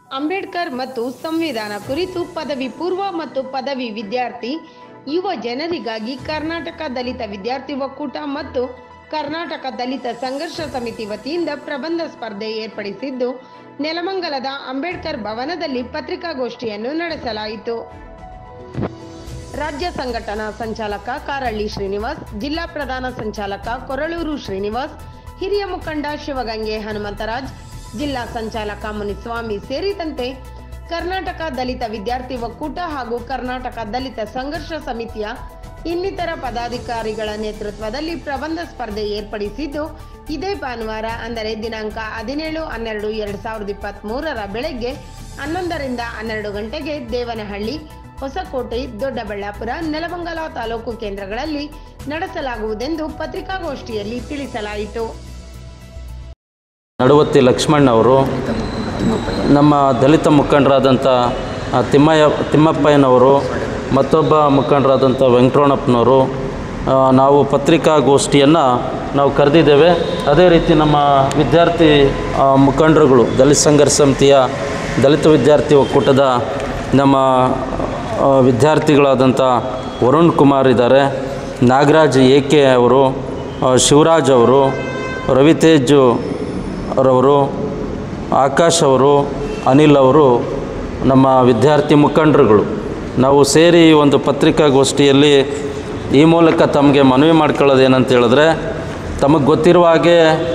ಅಂಬೇಡ್ಕರ್ ಮತ್ತು ಸಂವಿಧಾನ ಕುರಿತು ಪದವಿ ಪೂರ್ವ ಮತ್ತು ಪದವಿ ವಿದ್ಯಾರ್ಥಿ ಯುವ ಜನರಿಗಾಗಿ ಕರ್ನಾಟಕ ದಲಿತ ವಿದ್ಯಾರ್ಥಿ ಒಕ್ಕೂಟ ಮತ್ತು ಕರ್ನಾಟಕ ದಲಿತ ಸಂಘರ್ಷ ಸಮಿತಿ ವತಿಯಿಂದ ಪ್ರಬಂಧ ಸ್ಪರ್ಧೆ ಏರ್ಪಡಿಸಿದ್ದು ನೆಲಮಂಗಲದ ಅಂಬೇಡ್ಕರ್ ಭವನದಲ್ಲಿ ಪತ್ರಿಕಾಗೋಷ್ಠಿಯನ್ನು ನಡೆಸಲಾಯಿತು ರಾಜ್ಯ ಸಂಘಟನಾ ಸಂಚಾಲಕ ಕಾರಳ್ಳಿ ಶ್ರೀನಿವಾಸ್ ಜಿಲ್ಲಾ ಪ್ರಧಾನ ಸಂಚಾಲಕ ಕೊರಳೂರು ಶ್ರೀನಿವಾಸ್ ಹಿರಿಯ ಮುಖಂಡ ಶಿವಗಂಗೆ ಹನುಮಂತರಾಜ್ ಜಿಲ್ಲಾ ಸಂಚಾಲಕ ಮುನಿಸ್ವಾಮಿ ಸೇರಿದಂತೆ ಕರ್ನಾಟಕ ದಲಿತ ವಿದ್ಯಾರ್ಥಿ ಒಕ್ಕೂಟ ಹಾಗೂ ಕರ್ನಾಟಕ ದಲಿತ ಸಂಘರ್ಷ ಸಮಿತಿಯ ಇನ್ನಿತರ ಪದಾಧಿಕಾರಿಗಳ ನೇತೃತ್ವದಲ್ಲಿ ಪ್ರಬಂಧ ಸ್ಪರ್ಧೆ ಏರ್ಪಡಿಸಿದ್ದು ಇದೇ ಭಾನುವಾರ ಅಂದರೆ ದಿನಾಂಕ ಹದಿನೇಳು ಹನ್ನೆರಡು ಎರಡ್ ಸಾವಿರದ ಇಪ್ಪತ್ತ್ ಮೂರರ ಬೆಳಗ್ಗೆ ಹನ್ನೊಂದರಿಂದ ಹನ್ನೆರಡು ಗಂಟೆಗೆ ದೇವನಹಳ್ಳಿ ಹೊಸಕೋಟೆ ದೊಡ್ಡಬಳ್ಳಾಪುರ ನೆಲಮಂಗಲ ತಾಲೂಕು ಕೇಂದ್ರಗಳಲ್ಲಿ ನಡೆಸಲಾಗುವುದೆಂದು ಪತ್ರಿಕಾಗೋಷ್ಠಿಯಲ್ಲಿ ತಿಳಿಸಲಾಯಿತು ನಡುವತ್ತಿ ಲಕ್ಷ್ಮಣ್ ಅವರು ನಮ್ಮ ದಲಿತ ಮುಖಂಡರಾದಂಥ ಆ, ತಿಮ್ಮಯ್ಯ ತಿಮ್ಮಪ್ಪಯ್ಯನವರು ಮತ್ತೊಬ್ಬ ಮುಖಂಡರಾದಂಥ ವೆಂಕಟರಮಣಪ್ಪನವರು ಆ, ನಾವು ಪತ್ರಿಕಾಗೋಷ್ಠಿಯನ್ನು ನಾವು ಕರೆದಿದ್ದೇವೆ ಅದೇ ರೀತಿ ನಮ್ಮ ವಿದ್ಯಾರ್ಥಿ ಆ, ಮುಖಂಡರುಗಳು ದಲಿತ ಸಂಘರ್ಷ ಸಮಿತಿಯ ದಲಿತ ವಿದ್ಯಾರ್ಥಿ ಒಕ್ಕೂಟದ ನಮ್ಮ ಆ, ವಿದ್ಯಾರ್ಥಿಗಳಾದಂಥ ವರುಣ್ ಕುಮಾರ್ ಇದ್ದಾರೆ ನಾಗರಾಜ್ ಎ ಕೆ ಅವರು ಆ, ಶಿವರಾಜ್ ಅವರು ರವಿತೇಜ್ ರವರು ಆಕಾಶ್ ಅವರು ಅನಿಲ್ ಅವರು ನಮ್ಮ ವಿದ್ಯಾರ್ಥಿ ಮುಖಂಡರುಗಳು ನಾವು ಸೇರಿ ಈ ಒಂದು ಪತ್ರಿಕಾಗೋಷ್ಠಿಯಲ್ಲಿ ಈ ಮೂಲಕ ತಮಗೆ ಮನವಿ ಮಾಡ್ಕೊಳ್ಳೋದು ಏನಂತ ಹೇಳಿದ್ರೆ ತಮಗೆ ಗೊತ್ತಿರುವ ಹಾಗೆ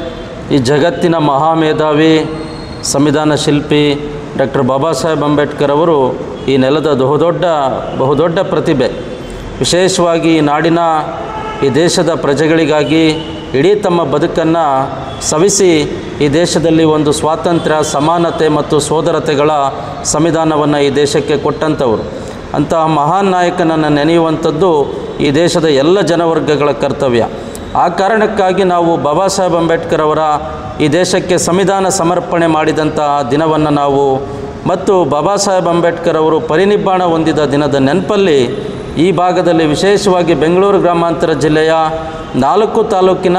ಈ ಜಗತ್ತಿನ ಮಹಾಮೇಧಾವಿ ಸಂವಿಧಾನ ಶಿಲ್ಪಿ ಡಾಕ್ಟರ್ ಬಾಬಾ ಸಾಹೇಬ್ ಅಂಬೇಡ್ಕರ್ ಅವರು ಈ ನೆಲದ ಬಹುದೊಡ್ಡ ಬಹುದೊಡ್ಡ ಪ್ರತಿಭೆ ವಿಶೇಷವಾಗಿ ಈ ನಾಡಿನ ಈ ದೇಶದ ಪ್ರಜೆಗಳಿಗಾಗಿ ಇಡೀ ತಮ್ಮ ಬದುಕನ್ನು ಸವಿಸಿ ಈ ದೇಶದಲ್ಲಿ ಒಂದು ಸ್ವಾತಂತ್ರ್ಯ ಸಮಾನತೆ ಮತ್ತು ಸೋದರತೆಗಳ ಸಂವಿಧಾನವನ್ನು ಈ ದೇಶಕ್ಕೆ ಕೊಟ್ಟಂಥವರು ಅಂತಹ ಮಹಾನ್ ನಾಯಕನನ್ನು ನೆನೆಯುವಂಥದ್ದು ಈ ದೇಶದ ಎಲ್ಲ ಜನವರ್ಗಗಳ ಕರ್ತವ್ಯ ಆ ಕಾರಣಕ್ಕಾಗಿ ನಾವು ಬಾಬಾ ಸಾಹೇಬ್ ಅಂಬೇಡ್ಕರ್ ಅವರ ಈ ದೇಶಕ್ಕೆ ಸಂವಿಧಾನ ಸಮರ್ಪಣೆ ಮಾಡಿದಂತಹ ದಿನವನ್ನು ನಾವು ಮತ್ತು ಬಾಬಾ ಸಾಹೇಬ್ ಅಂಬೇಡ್ಕರ್ ಅವರು ಪರಿನಿಬ್ಬಾಣ ಹೊಂದಿದ ದಿನದ ನೆನಪಲ್ಲಿ ಈ ಭಾಗದಲ್ಲಿ ವಿಶೇಷವಾಗಿ ಬೆಂಗಳೂರು ಗ್ರಾಮಾಂತರ ಜಿಲ್ಲೆಯ ನಾಲ್ಕು ತಾಲೂಕಿನ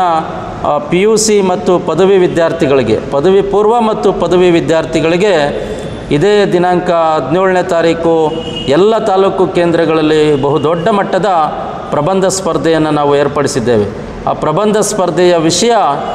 ಪಿ ಯು ಸಿ ಮತ್ತು ಪದವಿ ವಿದ್ಯಾರ್ಥಿಗಳಿಗೆ ಪದವಿ ಪೂರ್ವ ಮತ್ತು ಪದವಿ ವಿದ್ಯಾರ್ಥಿಗಳಿಗೆ ಇದೇ ದಿನಾಂಕ ಹದಿನೇಳನೇ ತಾರೀಕು ಎಲ್ಲ ತಾಲೂಕು ಕೇಂದ್ರಗಳಲ್ಲಿ ಬಹುದೊಡ್ಡ ಮಟ್ಟದ ಪ್ರಬಂಧ ಸ್ಪರ್ಧೆಯನ್ನು ನಾವು ಏರ್ಪಡಿಸಿದ್ದೇವೆ ಆ ಪ್ರಬಂಧ ಸ್ಪರ್ಧೆಯ ವಿಷಯ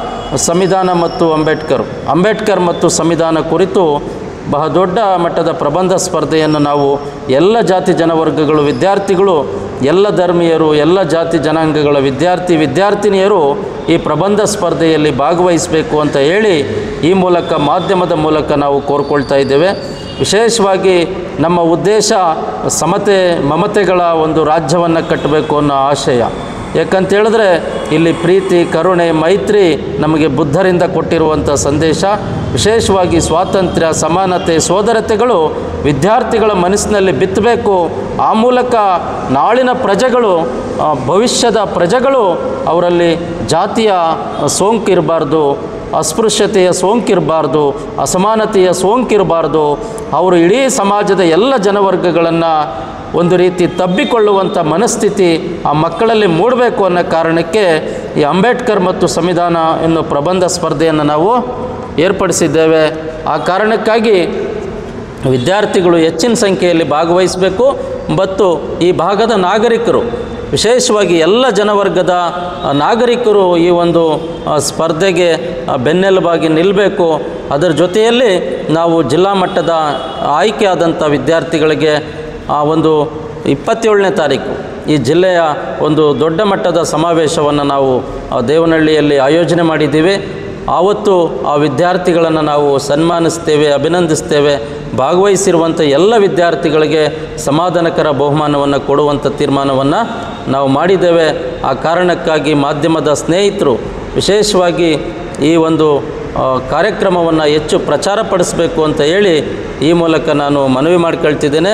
ಸಂವಿಧಾನ ಮತ್ತು ಅಂಬೇಡ್ಕರ್ ಅಂಬೇಡ್ಕರ್ ಮತ್ತು ಸಂವಿಧಾನ ಕುರಿತು ಬಹುದೊಡ್ಡ ಮಟ್ಟದ ಪ್ರಬಂಧ ಸ್ಪರ್ಧೆಯನ್ನು ನಾವು ಎಲ್ಲ ಜಾತಿ ಜನವರ್ಗಗಳು ವಿದ್ಯಾರ್ಥಿಗಳು ಎಲ್ಲ ಧರ್ಮೀಯರು ಎಲ್ಲ ಜಾತಿ ಜನಾಂಗಗಳ ವಿದ್ಯಾರ್ಥಿ ವಿದ್ಯಾರ್ಥಿನಿಯರು ಈ ಪ್ರಬಂಧ ಸ್ಪರ್ಧೆಯಲ್ಲಿ ಭಾಗವಹಿಸಬೇಕು ಅಂತ ಹೇಳಿ ಈ ಮೂಲಕ ಮಾಧ್ಯಮದ ಮೂಲಕ ನಾವು ಕೋರ್ಕೊಳ್ತಾ ಇದ್ದೇವೆ ವಿಶೇಷವಾಗಿ ನಮ್ಮ ಉದ್ದೇಶ ಸಮತೆ ಮಮತೆಗಳ ಒಂದು ರಾಜ್ಯವನ್ನು ಕಟ್ಟಬೇಕು ಅನ್ನೋ ಆಶಯ ಯಾಕಂತ ಹೇಳಿದ್ರೆ ಇಲ್ಲಿ ಪ್ರೀತಿ ಕರುಣೆ ಮೈತ್ರಿ ನಮಗೆ ಬುದ್ಧರಿಂದ ಕೊಟ್ಟಿರುವಂಥ ಸಂದೇಶ ವಿಶೇಷವಾಗಿ ಸ್ವಾತಂತ್ರ್ಯ ಸಮಾನತೆ ಸೋದರತೆಗಳು ವಿದ್ಯಾರ್ಥಿಗಳ ಮನಸ್ಸಿನಲ್ಲಿ ಬಿತ್ತಬೇಕು ಆ ಮೂಲಕ ನಾಳಿನ ಪ್ರಜೆಗಳು ಆ, ಭವಿಷ್ಯದ ಪ್ರಜೆಗಳು ಅವರಲ್ಲಿ ಜಾತಿಯ ಸೋಂಕಿರಬಾರ್ದು ಅಸ್ಪೃಶ್ಯತೆಯ ಸೋಂಕಿರಬಾರ್ದು ಅಸಮಾನತೆಯ ಸೋಂಕಿರಬಾರ್ದು ಅವರು ಇಡೀ ಸಮಾಜದ ಎಲ್ಲ ಜನವರ್ಗಗಳನ್ನು ಒಂದು ರೀತಿ ತಬ್ಬಿಕೊಳ್ಳುವಂಥ ಮನಸ್ಥಿತಿ ಆ ಮಕ್ಕಳಲ್ಲಿ ಮೂಡಬೇಕು ಅನ್ನೋ ಕಾರಣಕ್ಕೆ ಈ ಅಂಬೇಡ್ಕರ್ ಮತ್ತು ಸಂವಿಧಾನ ಎನ್ನುವ ಪ್ರಬಂಧ ಸ್ಪರ್ಧೆಯನ್ನು ನಾವು ಏರ್ಪಡಿಸಿದ್ದೇವೆ ಆ ಕಾರಣಕ್ಕಾಗಿ ವಿದ್ಯಾರ್ಥಿಗಳು ಹೆಚ್ಚಿನ ಸಂಖ್ಯೆಯಲ್ಲಿ ಭಾಗವಹಿಸಬೇಕು ಮತ್ತು ಈ ಭಾಗದ ನಾಗರಿಕರು ವಿಶೇಷವಾಗಿ ಎಲ್ಲ ಜನವರ್ಗದ ಆ, ನಾಗರಿಕರು ಈ ಒಂದು ಆ, ಸ್ಪರ್ಧೆಗೆ ಆ, ಬೆನ್ನೆಲುಬಾಗಿ ನಿಲ್ಲಬೇಕು ಅದರ ಜೊತೆಯಲ್ಲಿ ನಾವು ಜಿಲ್ಲಾ ಮಟ್ಟದ ಆಯ್ಕೆಯಾದಂಥ ವಿದ್ಯಾರ್ಥಿಗಳಿಗೆ ಆ ಒಂದು ಇಪ್ಪತ್ತೇಳನೇ ತಾರೀಕು ಈ ಜಿಲ್ಲೆಯ ಒಂದು ದೊಡ್ಡ ಮಟ್ಟದ ಸಮಾವೇಶವನ್ನು ನಾವು ಆ, ದೇವನಹಳ್ಳಿಯಲ್ಲಿ ಆಯೋಜನೆ ಮಾಡಿದ್ದೀವಿ ಆವತ್ತು ಆ ವಿದ್ಯಾರ್ಥಿಗಳನ್ನು ನಾವು ಸನ್ಮಾನಿಸ್ತೇವೆ ಅಭಿನಂದಿಸ್ತೇವೆ ಭಾಗವಹಿಸಿರುವಂಥ ಎಲ್ಲ ವಿದ್ಯಾರ್ಥಿಗಳಿಗೆ ಸಮಾಧಾನಕರ ಬಹುಮಾನವನ್ನು ಕೊಡುವಂಥ ತೀರ್ಮಾನವನ್ನು ನಾವು ಮಾಡಿದ್ದೇವೆ ಆ ಕಾರಣಕ್ಕಾಗಿ ಮಾಧ್ಯಮದ ಸ್ನೇಹಿತರು ವಿಶೇಷವಾಗಿ ಈ ಒಂದು ಕಾರ್ಯಕ್ರಮವನ್ನು ಹೆಚ್ಚು ಪ್ರಚಾರಪಡಿಸಬೇಕು ಅಂತ ಹೇಳಿ ಈ ಮೂಲಕ ನಾನು ಮನವಿ ಮಾಡ್ಕೊಳ್ತಿದ್ದೇನೆ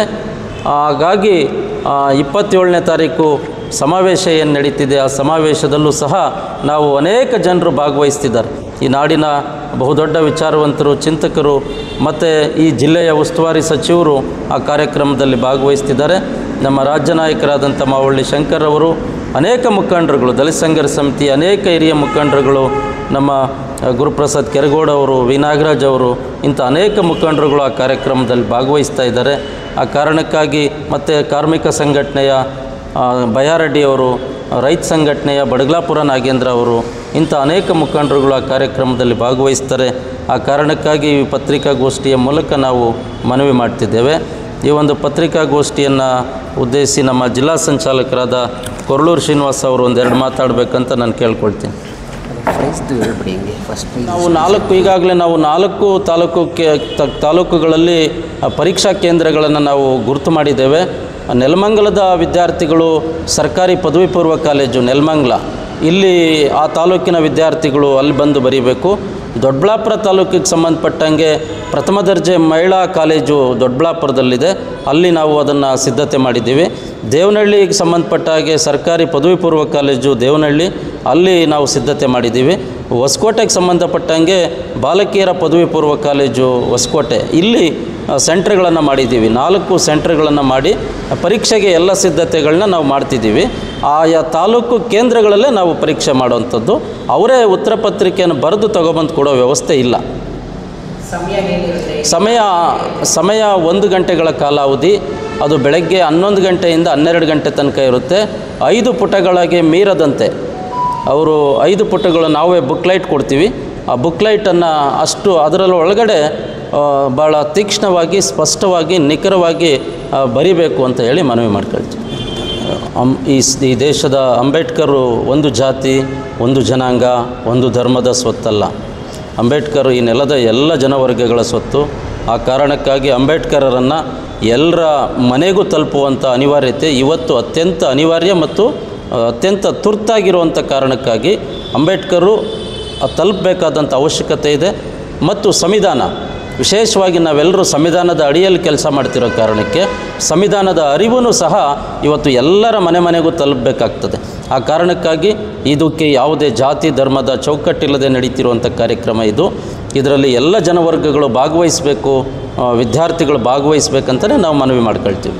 ಹಾಗಾಗಿ ಇಪ್ಪತ್ತೇಳನೇ ತಾರೀಕು ಸಮಾವೇಶ ಏನು ನಡೀತಿದೆ ಆ ಸಮಾವೇಶದಲ್ಲೂ ಸಹ ನಾವು ಅನೇಕ ಜನರು ಭಾಗವಹಿಸ್ತಿದ್ದಾರೆ ಈ ನಾಡಿನ ಬಹುದೊಡ್ಡ ವಿಚಾರವಂತರು ಚಿಂತಕರು ಮತ್ತು ಈ ಜಿಲ್ಲೆಯ ಉಸ್ತುವಾರಿ ಸಚಿವರು ಆ ಕಾರ್ಯಕ್ರಮದಲ್ಲಿ ಭಾಗವಹಿಸ್ತಿದ್ದಾರೆ ನಮ್ಮ ರಾಜ್ಯ ನಾಯಕರಾದಂಥ ಮಾವಳ್ಳಿ ಶಂಕರ್ ಅವರು ಅನೇಕ ಮುಖಂಡರುಗಳು ದಲಿತ ಸಂಘರ್ಷ ಸಮಿತಿ ಅನೇಕ ಹಿರಿಯ ಮುಖಂಡರುಗಳು ನಮ್ಮ ಆ, ಗುರುಪ್ರಸಾದ್ ಕೆರಗೋಡ್ ಅವರು ವಿ ನಾಗರಾಜ್ ಅವರು ಇಂಥ ಅನೇಕ ಮುಖಂಡರುಗಳು ಆ ಕಾರ್ಯಕ್ರಮದಲ್ಲಿ ಭಾಗವಹಿಸ್ತಾ ಇದ್ದಾರೆ ಆ ಕಾರಣಕ್ಕಾಗಿ ಮತ್ತು ಕಾರ್ಮಿಕ ಸಂಘಟನೆಯ ಆ, ಬಯಾರೆಡ್ಡಿಯವರು ರೈತ ಸಂಘಟನೆಯ ಬಡಗ್ಲಾಪುರ ನಾಗೇಂದ್ರ ಅವರು ಇಂಥ ಅನೇಕ ಮುಖಂಡರುಗಳು ಆ ಕಾರ್ಯಕ್ರಮದಲ್ಲಿ ಭಾಗವಹಿಸ್ತಾರೆ ಆ ಕಾರಣಕ್ಕಾಗಿ ಈ ಪತ್ರಿಕಾಗೋಷ್ಠಿಯ ಮೂಲಕ ನಾವು ಮನವಿ ಮಾಡ್ತಿದ್ದೇವೆ ಈ ಒಂದು ಪತ್ರಿಕಾಗೋಷ್ಠಿಯನ್ನು ಉದ್ದೇಶಿಸಿ ನಮ್ಮ ಜಿಲ್ಲಾ ಸಂಚಾಲಕರಾದ ಕೊರಳೂರು ಶ್ರೀನಿವಾಸ್ ಅವರು ಒಂದೆರಡು ಮಾತಾಡಬೇಕಂತ ನಾನು ಕೇಳ್ಕೊಳ್ತೀನಿ ಪ್ರೈಸ್ದು ಹೇಳ್ಬಿಡಿ ಹಿಂಗೆ ಫಸ್ಟ್ ಪ್ರೈಸ್ ನಾವು ನಾಲ್ಕು ಈಗಾಗಲೇ ನಾವು ನಾಲ್ಕು ತಾಲೂಕು ಕೆ ತ- ತಾಲೂಕುಗಳಲ್ಲಿ ಆ, ಪರೀಕ್ಷಾ ಕೇಂದ್ರಗಳನ್ನು ನಾವು ಗುರುತು ಮಾಡಿದ್ದೇವೆ ಆ, ನೆಲಮಂಗಲದ ವಿದ್ಯಾರ್ಥಿಗಳು ಸರ್ಕಾರಿ ಪದವಿ ಪೂರ್ವ ಕಾಲೇಜು ನೆಲಮಂಗಲ ಇಲ್ಲಿ ಆ ತಾಲೂಕಿನ ವಿದ್ಯಾರ್ಥಿಗಳು ಅಲ್ಲಿ ಬಂದು ಬರೀಬೇಕು ದೊಡ್ಡಬಳ್ಳಾಪುರ ತಾಲೂಕಿಗೆ ಸಂಬಂಧಪಟ್ಟಂಗೆ ಪ್ರಥಮ ದರ್ಜೆ ಮಹಿಳಾ ಕಾಲೇಜು ದೊಡ್ಡಬಳ್ಳಾಪುರದಲ್ಲಿದೆ ಅಲ್ಲಿ ನಾವು ಅದನ್ನು ಸಿದ್ಧತೆ ಮಾಡಿದ್ದೀವಿ ದೇವನಹಳ್ಳಿಗೆ ಸಂಬಂಧಪಟ್ಟ ಹಾಗೆ ಸರ್ಕಾರಿ ಪದವಿ ಪೂರ್ವ ಕಾಲೇಜು ದೇವನಹಳ್ಳಿ ಅಲ್ಲಿ ನಾವು ಸಿದ್ಧತೆ ಮಾಡಿದ್ದೀವಿ ಹೊಸಕೋಟೆಗೆ ಸಂಬಂಧಪಟ್ಟಂಗೆ ಬಾಲಕಿಯರ ಪದವಿ ಪೂರ್ವ ಕಾಲೇಜು ಹೊಸಕೋಟೆ ಇಲ್ಲಿ ಸೆಂಟ್ರ್ಗಳನ್ನು ಮಾಡಿದ್ದೀವಿ ನಾಲ್ಕು ಸೆಂಟ್ರ್ಗಳನ್ನು ಮಾಡಿ ಪರೀಕ್ಷೆಗೆ ಎಲ್ಲ ಸಿದ್ಧತೆಗಳನ್ನ ನಾವು ಮಾಡ್ತಿದ್ದೀವಿ ಆಯಾ ತಾಲೂಕು ಕೇಂದ್ರಗಳಲ್ಲೇ ನಾವು ಪರೀಕ್ಷೆ ಮಾಡುವಂಥದ್ದು ಅವರೇ ಉತ್ತರ ಪತ್ರಿಕೆಯನ್ನು ಬರೆದು ತಗೊಬಂದು ಕೊಡೋ ವ್ಯವಸ್ಥೆ ಇಲ್ಲ ಸಮಯ ಹೇಗಿರುತ್ತೆ ಸಮಯ ಸಮಯ ಒಂದು ಗಂಟೆಗಳ ಕಾಲಾವಧಿ ಅದು ಬೆಳಗ್ಗೆ ಹನ್ನೊಂದು ಗಂಟೆಯಿಂದ ಹನ್ನೆರಡು ಗಂಟೆ ತನಕ ಇರುತ್ತೆ ಐದು ಪುಟಗಳಿಗೆ ಮೀರದಂತೆ ಅವರು ಐದು ಪುಟಗಳು ನಾವೇ ಬುಕ್ಲೈಟ್ ಕೊಡ್ತೀವಿ ಆ ಬುಕ್ಲೈಟನ್ನು ಅಷ್ಟು ಅದರಲ್ಲಿ ಒಳಗಡೆ ಆ, ಭಾಳ ತೀಕ್ಷ್ಣವಾಗಿ ಸ್ಪಷ್ಟವಾಗಿ ನಿಖರವಾಗಿ ಆ, ಬರಿಬೇಕು ಅಂತ ಹೇಳಿ ಮನವಿ ಮಾಡ್ಕೊಳ್ತೀವಿ ಅಂ ಈ ಸ್- ಈ ದೇಶದ ಅಂಬೇಡ್ಕರು ಒಂದು ಜಾತಿ ಒಂದು ಜನಾಂಗ ಒಂದು ಧರ್ಮದ ಸ್ವತ್ತಲ್ಲ ಅಂಬೇಡ್ಕರ್ ಈ ನೆಲದ ಎಲ್ಲ ಜನವರ್ಗಗಳ ಸ್ವತ್ತು ಆ ಕಾರಣಕ್ಕಾಗಿ ಅಂಬೇಡ್ಕರರನ್ನು ಎಲ್ಲರ ಮನೆಗೂ ತಲುಪುವಂಥ ಅನಿವಾರ್ಯತೆ ಇವತ್ತು ಅತ್ಯಂತ ಅನಿವಾರ್ಯ ಮತ್ತು ಆ, ಅತ್ಯಂತ ತುರ್ತಾಗಿರುವಂಥ ಕಾರಣಕ್ಕಾಗಿ ಅಂಬೇಡ್ಕರು ಆ ತಲುಪಬೇಕಾದಂಥ ಅವಶ್ಯಕತೆ ಇದೆ ಮತ್ತು ಸಂವಿಧಾನ ವಿಶೇಷವಾಗಿ ನಾವೆಲ್ಲರೂ ಸಂವಿಧಾನದ ಅಡಿಯಲ್ಲಿ ಕೆಲಸ ಮಾಡ್ತಿರೋ ಕಾರಣಕ್ಕೆ ಸಂವಿಧಾನದ ಅರಿವು ಸಹ ಇವತ್ತು ಎಲ್ಲರ ಮನೆ ಮನೆಗೂ ತಲುಪಬೇಕಾಗ್ತದೆ ಆ ಕಾರಣಕ್ಕಾಗಿ ಇದಕ್ಕೆ ಯಾವುದೇ ಜಾತಿ ಧರ್ಮದ ಚೌಕಟ್ಟಿಲ್ಲದೆ ನಡೀತಿರುವಂಥ ಕಾರ್ಯಕ್ರಮ ಇದು ಇದರಲ್ಲಿ ಎಲ್ಲ ಜನವರ್ಗಗಳು ಭಾಗವಹಿಸಬೇಕು ಆ, ವಿದ್ಯಾರ್ಥಿಗಳು ಭಾಗವಹಿಸ್ಬೇಕಂತಲೇ ನಾವು ಮನವಿ ಮಾಡ್ಕೊಳ್ತೀವಿ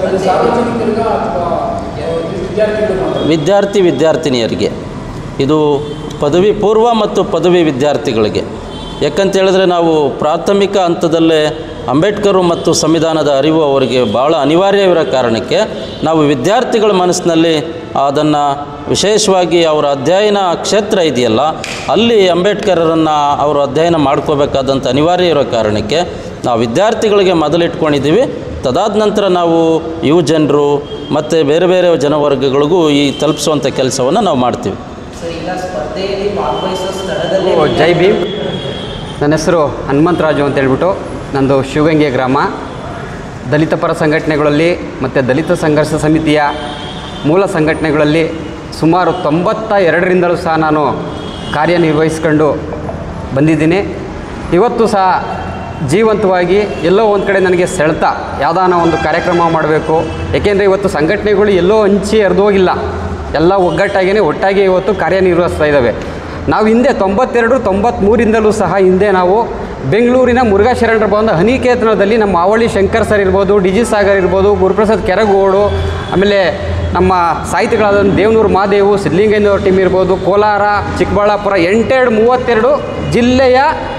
ವಿದ್ಯಾರ್ಥಿ ವಿದ್ಯಾರ್ಥಿನಿಯರಿಗೆ ಇದು ಪದವಿ ಪೂರ್ವ ಮತ್ತು ಪದವಿ ವಿದ್ಯಾರ್ಥಿಗಳಿಗೆ ಯಾಕಂತ ಹೇಳಿದ್ರೆ ನಾವು ಪ್ರಾಥಮಿಕ ಹಂತದಲ್ಲೇ ಅಂಬೇಡ್ಕರು ಮತ್ತು ಸಂವಿಧಾನದ ಅರಿವು ಅವರಿಗೆ ಭಾಳ ಅನಿವಾರ್ಯವಿರೋ ಕಾರಣಕ್ಕೆ ನಾವು ವಿದ್ಯಾರ್ಥಿಗಳ ಮನಸ್ಸಿನಲ್ಲಿ ಅದನ್ನು ವಿಶೇಷವಾಗಿ ಅವರ ಅಧ್ಯಯನ ಕ್ಷೇತ್ರ ಇದೆಯಲ್ಲ ಅಲ್ಲಿ ಅಂಬೇಡ್ಕರರನ್ನು ಅವರು ಅಧ್ಯಯನ ಮಾಡ್ಕೋಬೇಕಾದಂಥ ಅನಿವಾರ್ಯ ಇರೋ ಕಾರಣಕ್ಕೆ ನಾವು ವಿದ್ಯಾರ್ಥಿಗಳಿಗೆ ಮೊದಲಿಟ್ಕೊಂಡಿದ್ದೀವಿ ತದಾದ ನಂತರ ನಾವು ಯುವ ಜನರು ಮತ್ತು ಬೇರೆ ಬೇರೆ ಜನವರ್ಗಗಳಿಗೂ ಈ ತಲುಪಿಸುವಂಥ ಕೆಲಸವನ್ನು ನಾವು ಮಾಡ್ತೀವಿ ಸರ್ ಈಗ ಸ್ಪರ್ಧೆಯಲ್ಲಿ ಭಾಗವಹಿಸೋ ಸ್ಥಳದಲ್ಲಿ ಓ, ಜೈ ಭೀಮ್ ನನ್ನ ಹೆಸರು ಹನುಮಂತರಾಜು ಅಂತ ಹೇಳ್ಬಿಟ್ಟು ನಂದು ಶಿವಗಂಗೆ ಗ್ರಾಮ ದಲಿತ ಪರ ಸಂಘಟನೆಗಳಲ್ಲಿ ಮತ್ತು ದಲಿತ ಸಂಘರ್ಷ ಸಮಿತಿಯ ಮೂಲ ಸಂಘಟನೆಗಳಲ್ಲಿ ಸುಮಾರು ತೊಂಬತ್ತ ಎರಡರಿಂದಲೂ ಸಹ ನಾನು ಕಾರ್ಯನಿರ್ವಹಿಸ್ಕೊಂಡು ಬಂದಿದ್ದೀನಿ ಇವತ್ತು ಸಹ ಜೀವಂತವಾಗಿ ಎಲ್ಲೋ ಒಂದು ಕಡೆ ನನಗೆ ಸೆಳೆತ ಯಾವುದಾನ ಒಂದು ಕಾರ್ಯಕ್ರಮ ಮಾಡಬೇಕು ಏಕೆಂದರೆ ಇವತ್ತು ಸಂಘಟನೆಗಳು ಎಲ್ಲೋ ಹಂಚಿ ಹರಿದೋಗಿಲ್ಲ ಎಲ್ಲ ಒಗ್ಗಟ್ಟಾಗಿಯೇ ಒಟ್ಟಾಗಿ ಇವತ್ತು ಕಾರ್ಯನಿರ್ವಹಿಸ್ತಾ ಇದ್ದಾವೆ ನಾವು ಹಿಂದೆ ತೊಂಬತ್ತೆರಡು ತೊಂಬತ್ತ್ಮೂರಿಂದಲೂ ಸಹ ಹಿಂದೆ ನಾವು ಬೆಂಗಳೂರಿನ ಮುರುಘಾ ಶರಣರ ಭವನದ ಹನಿಕೇತನದಲ್ಲಿ ನಮ್ಮ ಮಾವಳ್ಳಿ ಶಂಕರ್ ಸರ್ ಇರ್ಬೋದು ಡಿ ಜಿ ಸಾಗರ್ ಇರ್ಬೋದು ಗುರುಪ್ರಸಾದ್ ಕೆರಗೋಡು ಆಮೇಲೆ ನಮ್ಮ ಸಾಹಿತಿಗಳಾದ ದೇವನೂರು ಮಹಾದೇವು ಸಿದ್ಧಲಿಂಗೇಂದ್ರ ಟೀಮ್ ಇರ್ಬೋದು ಕೋಲಾರ ಚಿಕ್ಕಬಳ್ಳಾಪುರ ಎಂಟೆರಡು ಮೂವತ್ತೆರಡು ಜಿಲ್ಲೆಯ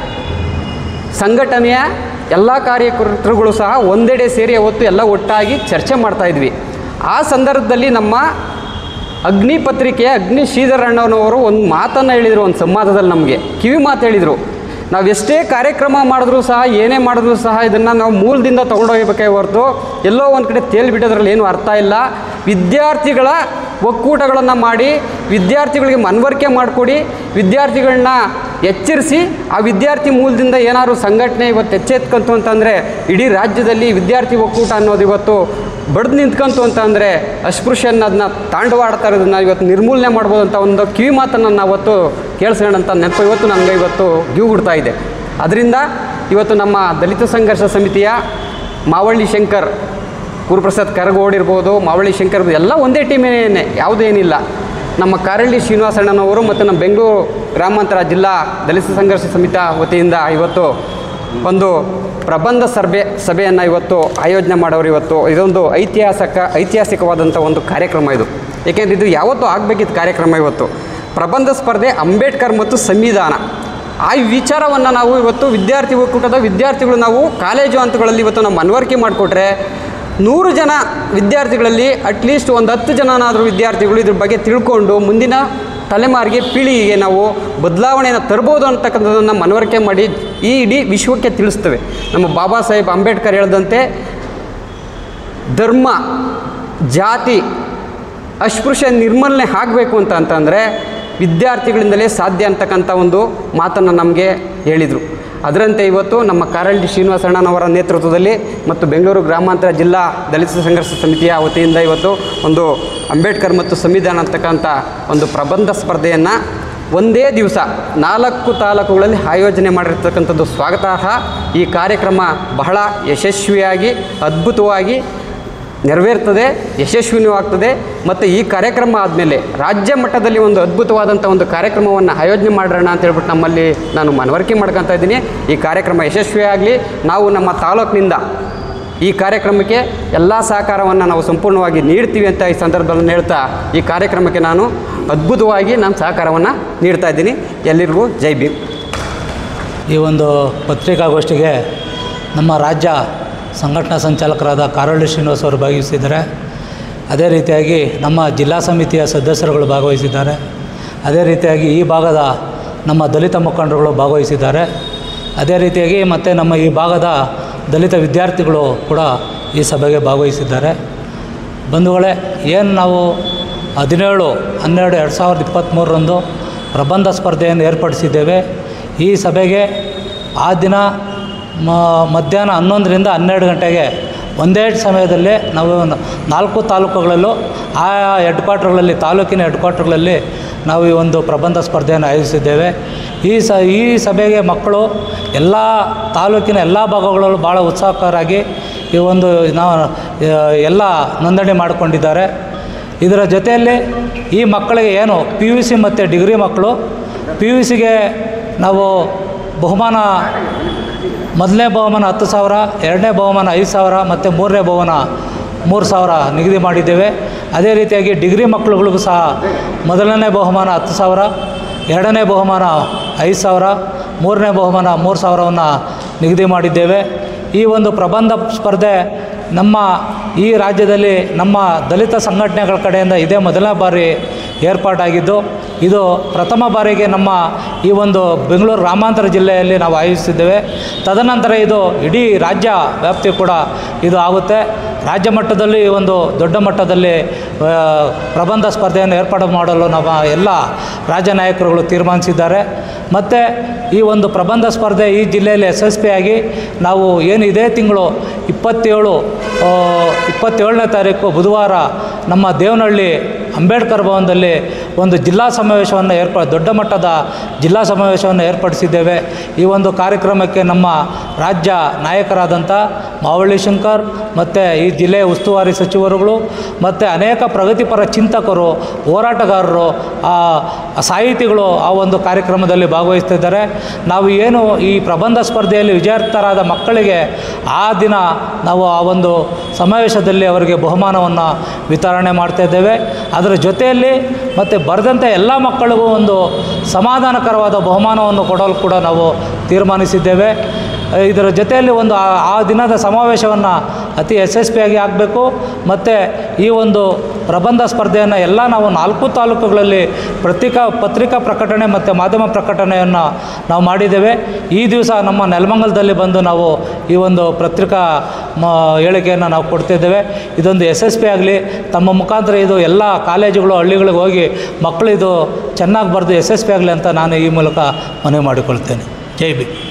ಸಂಘಟನೆಯ ಎಲ್ಲ ಕಾರ್ಯಕರ್ತರುಗಳು ಸಹ ಒಂದೆಡೆ ಸೇರಿ ಅವತ್ತು ಎಲ್ಲ ಒಟ್ಟಾಗಿ ಚರ್ಚೆ ಮಾಡ್ತಾ ಇದ್ವಿ ಆ ಸಂದರ್ಭದಲ್ಲಿ ನಮ್ಮ ಅಗ್ನಿ ಪತ್ರಿಕೆಯ ಅಗ್ನಿ ಶ್ರೀಧರ್ ಅಣ್ಣನವರು ಒಂದು ಮಾತನ್ನು ಹೇಳಿದರು ಒಂದು ಸಂವಾದದಲ್ಲಿ ನಮಗೆ ಕಿವಿ ಮಾತು ಹೇಳಿದರು ನಾವು ಎಷ್ಟೇ ಕಾರ್ಯಕ್ರಮ ಮಾಡಿದ್ರೂ ಸಹ ಏನೇ ಮಾಡಿದ್ರೂ ಸಹ ಇದನ್ನು ನಾವು ಮೂಲದಿಂದ ತೊಗೊಂಡೋಗ್ಬೇಕೇ ಹೊರತು ಎಲ್ಲೋ ಒಂದು ಕಡೆ ತೇಲ್ಬಿಟ್ಟೋದ್ರಲ್ಲಿ ಏನು ಅರ್ಥ ಇಲ್ಲ ವಿದ್ಯಾರ್ಥಿಗಳ ಒಕ್ಕೂಟಗಳನ್ನು ಮಾಡಿ ವಿದ್ಯಾರ್ಥಿಗಳಿಗೆ ಮನವರಿಕೆ ಮಾಡಿಕೊಡಿ ವಿದ್ಯಾರ್ಥಿಗಳನ್ನ ಎಚ್ಚರಿಸಿ ಆ ವಿದ್ಯಾರ್ಥಿ ಮೂಲದಿಂದ ಏನಾದ್ರು ಸಂಘಟನೆ ಇವತ್ತು ಎಚ್ಚೆತ್ಕಂತು ಅಂತಂದರೆ ಇಡೀ ರಾಜ್ಯದಲ್ಲಿ ವಿದ್ಯಾರ್ಥಿ ಒಕ್ಕೂಟ ಅನ್ನೋದು ಇವತ್ತು ಬಡ್ದು ನಿಂತ್ಕಂತು ಅಂತಂದರೆ ಅಸ್ಪೃಶ್ಯನ ಅದನ್ನ ತಾಂಡವಾಡ್ತಾ ಇರೋದನ್ನ ಇವತ್ತು ನಿರ್ಮೂಲನೆ ಮಾಡ್ಬೋದು ಅಂತ ಒಂದು ಕಿವಿ ಮಾತನ್ನು ನಾವು ಅವತ್ತು ಕೇಳಿಸ್ಕೊಂಡಂಥ ನೆನಪು ಇವತ್ತು ನಮಗೆ ಇವತ್ತು ಗಿವುಗುಡ್ತಾ ಇದೆ ಅದರಿಂದ ಇವತ್ತು ನಮ್ಮ ದಲಿತ ಸಂಘರ್ಷ ಸಮಿತಿಯ ಮಾವಳ್ಳಿ ಶಂಕರ್ ಗುರುಪ್ರಸಾದ್ ಕರಗೋಡ್ ಇರ್ಬೋದು ಮಾವಳ್ಳಿ ಶಂಕರ್ ಇರ್ಬೋದು ಎಲ್ಲ ಒಂದೇ ಟೀಮೇನೆ ಯಾವುದೂ ಏನಿಲ್ಲ ನಮ್ಮ ಕಾರಳ್ಳಿ ಶ್ರೀನಿವಾಸಣ್ಣನವರು ಮತ್ತು ನಮ್ಮ ಬೆಂಗಳೂರು ಗ್ರಾಮಾಂತರ ಜಿಲ್ಲಾ ದಲಿತ ಸಂಘರ್ಷ ಸಮಿತಿ ವತಿಯಿಂದ ಇವತ್ತು ಒಂದು ಪ್ರಬಂಧ ಸಭೆ ಸಭೆಯನ್ನು ಇವತ್ತು ಆಯೋಜನೆ ಮಾಡೋರು ಇವತ್ತು ಇದೊಂದು ಐತಿಹಾಸಿಕ ಐತಿಹಾಸಿಕವಾದಂಥ ಒಂದು ಕಾರ್ಯಕ್ರಮ ಇದು ಏಕೆಂದರೆ ಇದು ಯಾವತ್ತೂ ಆಗಬೇಕಿದ್ದ ಕಾರ್ಯಕ್ರಮ ಇವತ್ತು ಪ್ರಬಂಧ ಸ್ಪರ್ಧೆ ಅಂಬೇಡ್ಕರ್ ಮತ್ತು ಸಂವಿಧಾನ ಆ ವಿಚಾರವನ್ನು ನಾವು ಇವತ್ತು ವಿದ್ಯಾರ್ಥಿ ಒಕ್ಕೂಟದ ವಿದ್ಯಾರ್ಥಿಗಳು ನಾವು ಕಾಲೇಜು ಹಂತಗಳಲ್ಲಿ ಇವತ್ತು ನಾವು ಮನವರಿಕೆ ಮಾಡಿಕೊಟ್ರೆ ನೂರು ಜನ ವಿದ್ಯಾರ್ಥಿಗಳಲ್ಲಿ ಅಟ್ಲೀಸ್ಟ್ ಒಂದು ಹತ್ತು ಜನನಾದರೂ ವಿದ್ಯಾರ್ಥಿಗಳು ಇದ್ರ ಬಗ್ಗೆ ತಿಳ್ಕೊಂಡು ಮುಂದಿನ ತಲೆಮಾರಿಗೆ ಪೀಳಿಗೆಗೆ ನಾವು ಬದಲಾವಣೆಯನ್ನು ತರ್ಬೋದು ಅಂತಕ್ಕಂಥದ್ದನ್ನು ಮನವರಿಕೆ ಮಾಡಿ ಈ ಇಡೀ ವಿಶ್ವಕ್ಕೆ ತಿಳಿಸ್ತೇವೆ ನಮ್ಮ ಬಾಬಾ ಸಾಹೇಬ್ ಅಂಬೇಡ್ಕರ್ ಹೇಳಿದಂತೆ ಧರ್ಮ ಜಾತಿ ಅಸ್ಪೃಶ್ಯ ನಿರ್ಮೂಲನೆ ಆಗಬೇಕು ಅಂತ ಅಂತಂದರೆ ವಿದ್ಯಾರ್ಥಿಗಳಿಂದಲೇ ಸಾಧ್ಯ ಅಂತಕ್ಕಂಥ ಒಂದು ಮಾತನ್ನು ನಮಗೆ ಹೇಳಿದರು ಅದರಂತೆ ಇವತ್ತು ನಮ್ಮ ಕಾರಳ್ಳಿ ಶ್ರೀನಿವಾಸಣ್ಣನವರ ನೇತೃತ್ವದಲ್ಲಿ ಮತ್ತು ಬೆಂಗಳೂರು ಗ್ರಾಮಾಂತರ ಜಿಲ್ಲಾ ದಲಿತ ಸಂಘರ್ಷ ಸಮಿತಿಯ ವತಿಯಿಂದ ಇವತ್ತು ಒಂದು ಅಂಬೇಡ್ಕರ್ ಮತ್ತು ಸಂವಿಧಾನ ಅಂತಕ್ಕಂಥ ಒಂದು ಪ್ರಬಂಧ ಸ್ಪರ್ಧೆಯನ್ನು ಒಂದೇ ದಿವಸ ನಾಲ್ಕು ತಾಲೂಕುಗಳಲ್ಲಿ ಆಯೋಜನೆ ಮಾಡಿರ್ತಕ್ಕಂಥದ್ದು ಸ್ವಾಗತಾರ್ಹ ಈ ಕಾರ್ಯಕ್ರಮ ಬಹಳ ಯಶಸ್ವಿಯಾಗಿ ಅದ್ಭುತವಾಗಿ ನೆರವೇರ್ತದೆ ಯಶಸ್ವಿನೂ ಆಗ್ತದೆ ಮತ್ತು ಈ ಕಾರ್ಯಕ್ರಮ ಆದಮೇಲೆ ರಾಜ್ಯ ಮಟ್ಟದಲ್ಲಿ ಒಂದು ಅದ್ಭುತವಾದಂಥ ಒಂದು ಕಾರ್ಯಕ್ರಮವನ್ನು ಆಯೋಜನೆ ಮಾಡೋಣ ಅಂತ ಹೇಳ್ಬಿಟ್ಟು ನಮ್ಮಲ್ಲಿ ನಾನು ಮನವರಿಕೆ ಮಾಡ್ಕೊತಾ ಇದ್ದೀನಿ ಈ ಕಾರ್ಯಕ್ರಮ ಯಶಸ್ವಿಯಾಗಲಿ ನಾವು ನಮ್ಮ ತಾಲೂಕಿನಿಂದ ಈ ಕಾರ್ಯಕ್ರಮಕ್ಕೆ ಎಲ್ಲ ಸಹಕಾರವನ್ನು ನಾವು ಸಂಪೂರ್ಣವಾಗಿ ನೀಡ್ತೀವಿ ಅಂತ ಈ ಸಂದರ್ಭದಲ್ಲಿ ಹೇಳ್ತಾ ಈ ಕಾರ್ಯಕ್ರಮಕ್ಕೆ ನಾನು ಅದ್ಭುತವಾಗಿ ನಾನು ಸಹಕಾರವನ್ನು ನೀಡ್ತಾ ಇದ್ದೀನಿ ಎಲ್ಲರಿಗೂ ಜೈ ಭೀಮ್ ಈ ಒಂದು ಪತ್ರಿಕಾಗೋಷ್ಠಿಗೆ ನಮ್ಮ ರಾಜ್ಯ ಸಂಘಟನಾ ಸಂಚಾಲಕರಾದ ಕಾರಳ್ಳಿ ಶ್ರೀನಿವಾಸ್ ಅವರು ಭಾಗವಹಿಸಿದ್ದಾರೆ ಅದೇ ರೀತಿಯಾಗಿ ನಮ್ಮ ಜಿಲ್ಲಾ ಸಮಿತಿಯ ಸದಸ್ಯರುಗಳು ಭಾಗವಹಿಸಿದ್ದಾರೆ ಅದೇ ರೀತಿಯಾಗಿ ಈ ಭಾಗದ ನಮ್ಮ ದಲಿತ ಮುಖಂಡರುಗಳು ಭಾಗವಹಿಸಿದ್ದಾರೆ ಅದೇ ರೀತಿಯಾಗಿ ಮತ್ತು ನಮ್ಮ ಈ ಭಾಗದ ದಲಿತ ವಿದ್ಯಾರ್ಥಿಗಳು ಕೂಡ ಈ ಸಭೆಗೆ ಭಾಗವಹಿಸಿದ್ದಾರೆ ಬಂಧುಗಳೇ ಏನು ನಾವು ಹದಿನೇಳು ಹನ್ನೆರಡು ಎರಡು ಸಾವಿರದ ಇಪ್ಪತ್ತ್ಮೂರರಂದು ಪ್ರಬಂಧ ಸ್ಪರ್ಧೆಯನ್ನು ಏರ್ಪಡಿಸಿದ್ದೇವೆ ಈ ಸಭೆಗೆ ಆ ದಿನ ಮ ಮಧ್ಯಾಹ್ನ ಹನ್ನೊಂದರಿಂದ ಹನ್ನೆರಡು ಗಂಟೆಗೆ ಒಂದೇ ಸಮಯದಲ್ಲೇ ನಾವು ನ- ನಾಲ್ಕು ತಾಲೂಕುಗಳಲ್ಲೂ ಆ ಹೆಡ್ ಕ್ವಾರ್ಟರ್ಗಳಲ್ಲಿ ತಾಲೂಕಿನ ಹೆಡ್ ಕ್ವಾರ್ಟರ್ಗಳಲ್ಲಿ ನಾವು ಈ ಒಂದು ಪ್ರಬಂಧ ಸ್ಪರ್ಧೆಯನ್ನು ಆಯೋಜಿಸಿದ್ದೇವೆ ಈ ಸ ಈ ಸಭೆಗೆ ಮಕ್ಕಳು ಎಲ್ಲ ತಾಲೂಕಿನ ಎಲ್ಲ ಭಾಗಗಳಲ್ಲೂ ಭಾಳ ಉತ್ಸಾಹಕರಾಗಿ ಈ ಒಂದು ನಾವು ಎಲ್ಲ ನೋಂದಣಿ ಮಾಡಿಕೊಂಡಿದ್ದಾರೆ ಇದರ ಜೊತೆಯಲ್ಲಿ ಈ ಮಕ್ಕಳಿಗೆ ಏನು ಪಿ ಯು ಸಿ ಮತ್ತು ಡಿಗ್ರಿ ಮಕ್ಕಳು ಪಿ ಯು ಸಿಗೆ ನಾವು ಬಹುಮಾನ ಮೊದಲನೇ ಬಹುಮಾನ ಹತ್ತು ಸಾವಿರ ಎರಡನೇ ಬಹುಮಾನ ಐದು ಸಾವಿರ ಮತ್ತು ಮೂರನೇ ಬಹುಮಾನ ಮೂರು ಸಾವಿರ ನಿಗದಿ ಮಾಡಿದ್ದೇವೆ ಅದೇ ರೀತಿಯಾಗಿ ಡಿಗ್ರಿ ಮಕ್ಕಳುಗಳಿಗೂ ಸಹ ಮೊದಲನೇ ಬಹುಮಾನ ಹತ್ತು ಸಾವಿರ ಎರಡನೇ ಬಹುಮಾನ ಐದು ಸಾವಿರ ಮೂರನೇ ಬಹುಮಾನ ಮೂರು ಸಾವಿರವನ್ನು ನಿಗದಿ ಮಾಡಿದ್ದೇವೆ ಈ ಒಂದು ಪ್ರಬಂಧ ಸ್ಪರ್ಧೆ ನಮ್ಮ ಈ ರಾಜ್ಯದಲ್ಲಿ ನಮ್ಮ ದಲಿತ ಸಂಘಟನೆಗಳ ಕಡೆಯಿಂದ ಇದೇ ಮೊದಲನೇ ಬಾರಿ ಏರ್ಪಾಟಾಗಿದ್ದು ಇದು ಪ್ರಥಮ ಬಾರಿಗೆ ನಮ್ಮ ಈ ಒಂದು ಬೆಂಗಳೂರು ಗ್ರಾಮಾಂತರ ಜಿಲ್ಲೆಯಲ್ಲಿ ನಾವು ಆಯೋಜಿಸಿದ್ದೇವೆ ತದನಂತರ ಇದು ಇಡೀ ರಾಜ್ಯ ವ್ಯಾಪ್ತಿ ಕೂಡ ಇದು ಆಗುತ್ತೆ ರಾಜ್ಯ ಮಟ್ಟದಲ್ಲಿ ಈ ಒಂದು ದೊಡ್ಡ ಮಟ್ಟದಲ್ಲಿ ಆ, ಪ್ರಬಂಧ ಸ್ಪರ್ಧೆಯನ್ನು ಏರ್ಪಾಡು ಮಾಡಲು ನಮ್ಮ ಎಲ್ಲ ರಾಜ್ಯ ನಾಯಕರುಗಳು ತೀರ್ಮಾನಿಸಿದ್ದಾರೆ ಮತ್ತು ಈ ಒಂದು ಪ್ರಬಂಧ ಸ್ಪರ್ಧೆ ಈ ಜಿಲ್ಲೆಯಲ್ಲಿ ಯಶಸ್ವಿಯಾಗಿ ನಾವು ಏನು ಇದೇ ತಿಂಗಳು ಇಪ್ಪತ್ತೇಳು ಆ, ಇಪ್ಪತ್ತೇಳನೇ ತಾರೀಕು ಬುಧವಾರ ನಮ್ಮ ದೇವನಹಳ್ಳಿ ಅಂಬೇಡ್ಕರ್ ಭವನದಲ್ಲಿ ಒಂದು ಜಿಲ್ಲಾ ಸಮಾವೇಶವನ್ನು ಏರ್ಪ ದೊಡ್ಡ ಮಟ್ಟದ ಜಿಲ್ಲಾ ಸಮಾವೇಶವನ್ನು ಏರ್ಪಡಿಸಿದ್ದೇವೆ ಈ ಒಂದು ಕಾರ್ಯಕ್ರಮಕ್ಕೆ ನಮ್ಮ ರಾಜ್ಯ ನಾಯಕರಾದಂಥ ಮಾವಳ್ಳಿ ಶಂಕರ್ ಮತ್ತು ಈ ಜಿಲ್ಲೆಯ ಉಸ್ತುವಾರಿ ಸಚಿವರುಗಳು ಮತ್ತು ಅನೇಕ ಪ್ರಗತಿಪರ ಚಿಂತಕರು ಹೋರಾಟಗಾರರು ಆ ಸಾಹಿತಿಗಳು ಆ ಒಂದು ಕಾರ್ಯಕ್ರಮದಲ್ಲಿ ಭಾಗವಹಿಸ್ತಿದ್ದಾರೆ ನಾವು ಏನು ಈ ಪ್ರಬಂಧ ಸ್ಪರ್ಧೆಯಲ್ಲಿ ವಿಜೇತರಾದ ಮಕ್ಕಳಿಗೆ ಆ ದಿನ ನಾವು ಆ ಒಂದು ಸಮಾವೇಶದಲ್ಲಿ ಅವರಿಗೆ ಬಹುಮಾನವನ್ನು ವಿತರಣೆ ಮಾಡ್ತಾ ಇದ್ದೇವೆ ಅದರ ಜೊತೆಯಲ್ಲಿ ಮತ್ತು ಬರೆದಂಥ ಎಲ್ಲ ಮಕ್ಕಳಿಗೂ ಒಂದು ಸಮಾಧಾನಕರವಾದ ಬಹುಮಾನವನ್ನು ಕೊಡಲು ಕೂಡ ನಾವು ತೀರ್ಮಾನಿಸಿದ್ದೇವೆ ಇದರ ಜೊತೆಯಲ್ಲಿ ಒಂದು ಆ ಆ ದಿನದ ಸಮಾವೇಶವನ್ನು ಅತಿ ಯಶಸ್ವಿಯಾಗಿ ಆಗಬೇಕು ಮತ್ತು ಈ ಒಂದು ಪ್ರಬಂಧ ಸ್ಪರ್ಧೆಯನ್ನು ಎಲ್ಲ ನಾವು ನಾಲ್ಕು ತಾಲೂಕುಗಳಲ್ಲಿ ಪತ್ರಿಕಾ ಪತ್ರಿಕಾ ಪ್ರಕಟಣೆ ಮತ್ತು ಮಾಧ್ಯಮ ಪ್ರಕಟಣೆಯನ್ನು ನಾವು ಮಾಡಿದ್ದೇವೆ ಈ ದಿವಸ ನಮ್ಮ ನೆಲಮಂಗಲದಲ್ಲಿ ಬಂದು ನಾವು ಈ ಒಂದು ಪತ್ರಿಕಾ ಮ ಹೇಳಿಕೆಯನ್ನು ನಾವು ಕೊಡ್ತಿದ್ದೇವೆ ಇದೊಂದು ಯಶಸ್ವಿ ಆಗಲಿ ತಮ್ಮ ಮುಖಾಂತರ ಇದು ಎಲ್ಲ ಕಾಲೇಜುಗಳು ಹಳ್ಳಿಗಳಿಗೆ ಹೋಗಿ ಮಕ್ಕಳು ಇದು ಚೆನ್ನಾಗಿ ಬರೆದು ಯಶಸ್ವಿ ಆಗಲಿ ಅಂತ ನಾನು ಈ ಮೂಲಕ ಮನವಿ ಮಾಡಿಕೊಳ್ತೇನೆ ಜೈ ಬಿ